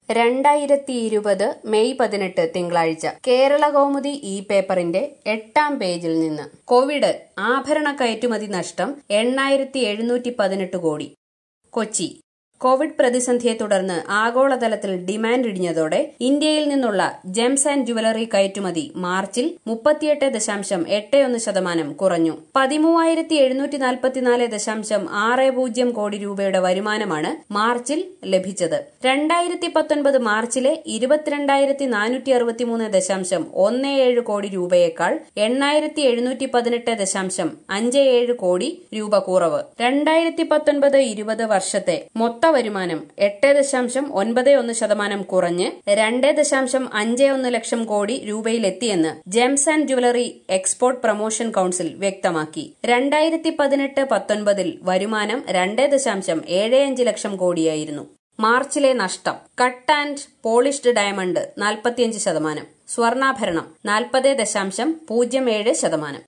രണ്ടായിരത്തി ഇരുപത് മെയ് പതിനെട്ട് തിങ്കളാഴ്ച കേരള കൗമുദി ഇ പേപ്പറിന്റെ എട്ടാം പേജിൽ നിന്ന് കോവിഡ് ആഭരണ കയറ്റുമതി നഷ്ടം എണ്ണായിരത്തി എഴുന്നൂറ്റി പതിനെട്ട് കോടി കൊച്ചി കോവിഡ് പ്രതിസന്ധിയെ തുടർന്ന് ആഗോളതലത്തിൽ ഡിമാൻഡ് ഇടിഞ്ഞതോടെ ഇന്ത്യയിൽ നിന്നുള്ള ജെംസ് ആൻഡ് ജുവലറി കയറ്റുമതി മാർച്ചിൽ മുപ്പത്തിയെട്ട് ദശാംശം എട്ട് ഒന്ന് ശതമാനം കുറഞ്ഞു പതിമൂവായിരത്തി എഴുന്നൂറ്റി നാൽപ്പത്തിനാല് ദശാംശം ആറ് പൂജ്യം കോടി രൂപയുടെ വരുമാനമാണ് മാർച്ചിൽ ലഭിച്ചത് രണ്ടായിരത്തി പത്തൊൻപത് മാർച്ചിലെ ഇരുപത്തിരണ്ടായിരത്തി നാനൂറ്റി അറുപത്തിമൂന്ന് ദശാംശം ഒന്ന് ഏഴ് കോടി രൂപയേക്കാൾ എണ്ണായിരത്തി എഴുന്നൂറ്റി പതിനെട്ട് ദശാംശം അഞ്ച് ഏഴ് കോടി രൂപ കുറവ് രണ്ടായിരത്തി പത്തൊൻപത് ഇരുപത് വർഷത്തെ മൊത്ത വരുമാനം എട്ട് ദശാംശം ഒൻപത് ഒന്ന് ശതമാനം കുറഞ്ഞ് രണ്ട് ദശാംശം അഞ്ച് ഒന്ന് ലക്ഷം കോടി രൂപയിലെത്തിയെന്ന് gems and jewellery export promotion council വ്യക്തമാക്കി രണ്ടായിരത്തി പതിനെട്ട് പത്തൊൻപതിൽ വരുമാനം രണ്ട് ദശാംശം ഏഴ് അഞ്ച് ലക്ഷം കോടിയായിരുന്നു മാർച്ചിലെ നഷ്ടം കട്ട് ആൻഡ് പോളിഷ്ഡ് ഡയമണ്ട് നാൽപ്പത്തിയഞ്ച് ശതമാനം സ്വർണ്ണാഭരണം നാൽപ്പത് ദശാംശം പൂജ്യം ഏഴ് ശതമാനം